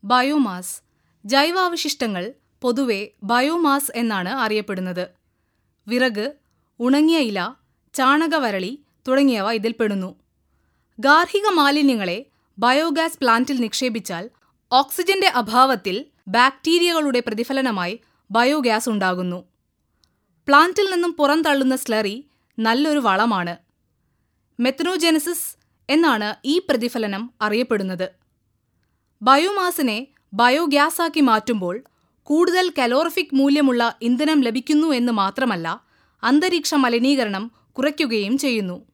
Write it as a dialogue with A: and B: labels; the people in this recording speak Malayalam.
A: ബയോമാസ് ജൈവാവശിഷ്ടങ്ങൾ പൊതുവെ ബയോമാസ് എന്നാണ് അറിയപ്പെടുന്നത് വിറക് ഉണങ്ങിയ ഇല ചാണകവരളി തുടങ്ങിയവ ഇതിൽപ്പെടുന്നു ഗാർഹിക മാലിന്യങ്ങളെ ബയോഗ്യാസ് പ്ലാന്റിൽ നിക്ഷേപിച്ചാൽ ഓക്സിജന്റെ അഭാവത്തിൽ ബാക്ടീരിയകളുടെ പ്രതിഫലനമായി ബയോഗ്യാസ് ഉണ്ടാകുന്നു പ്ലാന്റിൽ നിന്നും പുറന്തള്ളുന്ന സ്ലറി നല്ലൊരു വളമാണ് മെത്തനോജെനസിസ് എന്നാണ് ഈ പ്രതിഫലനം അറിയപ്പെടുന്നത് ബയോമാസിനെ ബയോഗ്യാസാക്കി മാറ്റുമ്പോൾ കൂടുതൽ കലോറിഫിക് മൂല്യമുള്ള ഇന്ധനം ലഭിക്കുന്നു എന്ന് മാത്രമല്ല അന്തരീക്ഷ മലിനീകരണം കുറയ്ക്കുകയും ചെയ്യുന്നു